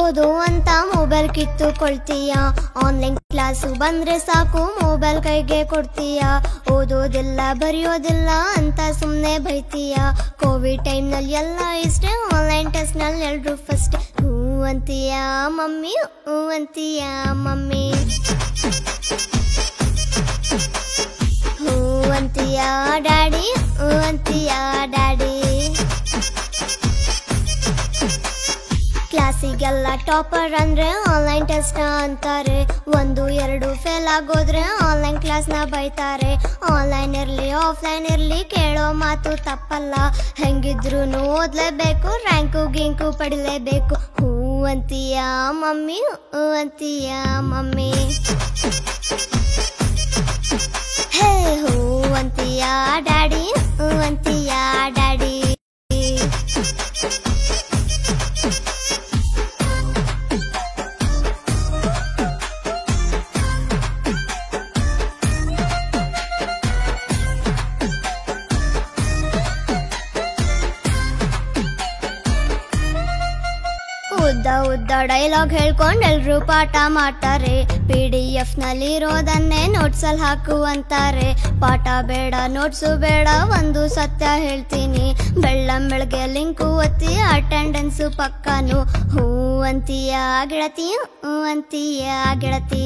ಓದು ಅಂತ mobile ಕಿತ್ತುಕೊಳ್ತೀಯ online class ಬಂದ್ರೆ ಸಾಕು ಮೊಬೈಲ್ ಕೈಗೆ ಕೊಡ್ತೀಯ ಓದೋದಿಲ್ಲ ಬರೆಯೋದಿಲ್ಲ ಅಂತ ಸುಮ್ಮನೆ ಬೈತೀಯ ಕೋವಿಡ್ ಟೈಮ್ನಲ್ಲಿ ಎಲ್ಲ ಇಷ್ಟೇ ಆನ್ಲೈನ್ ಟೆಸ್ಟ್ನಲ್ಲಿ ಎಲ್ರು ಫಸ್ಟ್ ಹೂ ಅಂತೀಯ ಮಮ್ಮಿ ಹೂ ಅಂತೀಯ ಮಮ್ಮಿ ಹೂ ಅಂತೀಯ ಡ್ಯಾಡಿ ಹೂ ಅಂತೀಯ ಡ್ಯಾಡಿ ಕ್ಲಾಸಿಗೆಲ್ಲ ಟಾಪರ್ ಅಂದ್ರೆ ಆನ್ಲೈನ್ ಟೆಸ್ಟ್ ಅಂತಾರೆ ಒಂದು ಎರಡು ಫೇಲ್ ಆಗೋದ್ರೆ ಆನ್ಲೈನ್ ಕ್ಲಾಸ್ನ ಬೈತಾರೆ ಆನ್ಲೈನ್ ಇರ್ಲಿ ಆಫ್ಲೈನ್ ಇರ್ಲಿ ಕೇಳೋ ಮಾತು ತಪ್ಪಲ್ಲ ಹೆಂಗಿದ್ರು ಓದ್ಲೇಬೇಕು ರ್ಯಾಂಕು ಗಿಂಕು ಪಡಿಲೇಬೇಕು ಹೂ ಅಂತೀಯ ಮಮ್ಮಿ ಹೂ ಅಂತೀಯ ಮಮ್ಮಿ ಹೇ ಹೂ ಅಂತೀಯ ಡ್ಯಾಡಿ ಹೂ ಅಂತೀಯ ಡ್ಯಾಡಿ ಉದ್ದ ಉದ್ದ ಡೈಲಾಗ್ ಹೇಳ್ಕೊಂಡು ಎಲ್ರು ಪಾಠ ಮಾಡ್ತಾರೆ ಪಿ ಡಿ ಎಫ್ ನಲ್ಲಿ ಇರೋದನ್ನೇ ನೋಟ್ಸ್ ಅಲ್ಲಿ ಹಾಕು ಅಂತಾರೆ ಪಾಠ ಬೇಡ ನೋಟ್ಸು ಬೇಡ ಒಂದು ಸತ್ಯ ಹೇಳ್ತೀನಿ ಬೆಳ್ಳಂ ಬೆಳಗ್ಗೆ ಲಿಂಕು ಒತ್ತಿ ಅಟೆಂಡೆನ್ಸು ಪಕ್ಕನು ಹೂ ಅಂತೀಯ ಗೆಳತಿ ಹೂ ಅಂತೀಯ ಗೆಳತಿ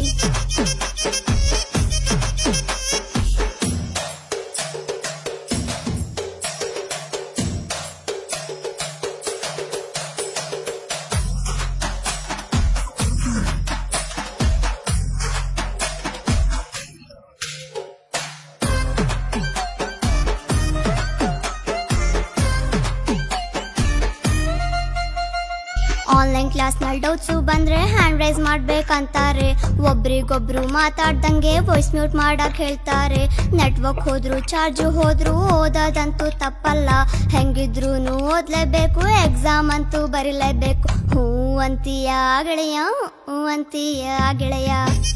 ಆನ್ಲೈನ್ ಕ್ಲಾಸ್ನಲ್ಲಿ ಡೌಟ್ಸು ಬಂದ್ರೆ ಹ್ಯಾಂಡ್ ರೈಸ್ ಮಾಡ್ಬೇಕಂತಾರೆ ಒಬ್ರಿಗೊಬ್ರು ಮಾತಾಡ್ದಂಗೆ ವಾಯ್ಸ್ ಮ್ಯೂಟ್ ಮಾಡಕ್ ಹೇಳ್ತಾರೆ ನೆಟ್ವರ್ಕ್ ಹೋದ್ರು ಚಾರ್ಜು ಹೋದ್ರು ಓದೋದಂತೂ ತಪ್ಪಲ್ಲ ಹೆಂಗಿದ್ರು ಓದ್ಲೇಬೇಕು ಎಕ್ಸಾಮ್ ಅಂತೂ ಬರಿಲೇಬೇಕು ಹೂ ಅಂತೀಯ ಗೆಳೆಯ ಹೂ ಅಂತೀಯ ಗೆಳೆಯ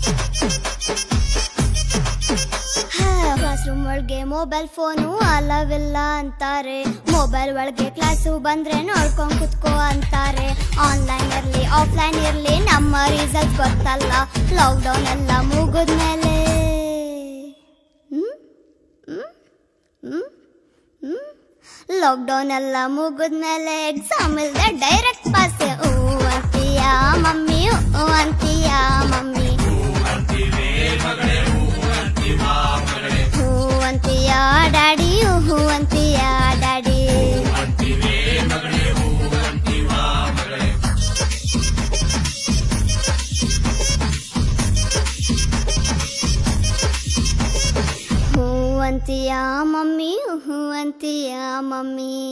ಕ್ಲಾಸ್ ರೂಮ್ ಒಳಗೆ ಮೊಬೈಲ್ ಫೋನು ಅಲವಿಲ್ಲ ಅಂತಾರೆ ಮೊಬೈಲ್ ಒಳಗೆ ಕ್ಲಾಸು ಬಂದ್ರೆ ನೋಡ್ಕೊಂಡ್ ಕುತ್ಕೋ ಅಂತಾರೆ ಆನ್ಲೈನ್ ಇರ್ಲಿ ಆಫ್ಲೈನ್ ಇರ್ಲಿ ನಮ್ಮ ರಿಸಲ್ಟ್ ಗೊತ್ತಲ್ಲ ಲಾಕ್ಡೌನ್ ಎಲ್ಲ ಮುಗಿದ್ಮೇಲೆ ಲಾಕ್ಡೌನ್ ಎಲ್ಲ ಮುಗಿದ್ಮೇಲೆ ಎಕ್ಸಾಮ್ ಇಲ್ದೆ ಡೈರೆಕ್ಟ್ ಪಾಸ್ ಹೂ ಅಂತೀಯ ಮಮ್ಮಿ ಹೂ ಅಂತೀಯ ಮಮ್ಮಿ ಹೂ ಅಂತೀಯ ಡ್ಯಾಡಿ ಹೂ ಅಂತೀಯ ಡ್ಯಾಡಿ ಹೂ ಅಂತೀಯ ಮಮ್ಮಿ ಹೂ ಅಂತೀಯ ಮಮ್ಮಿ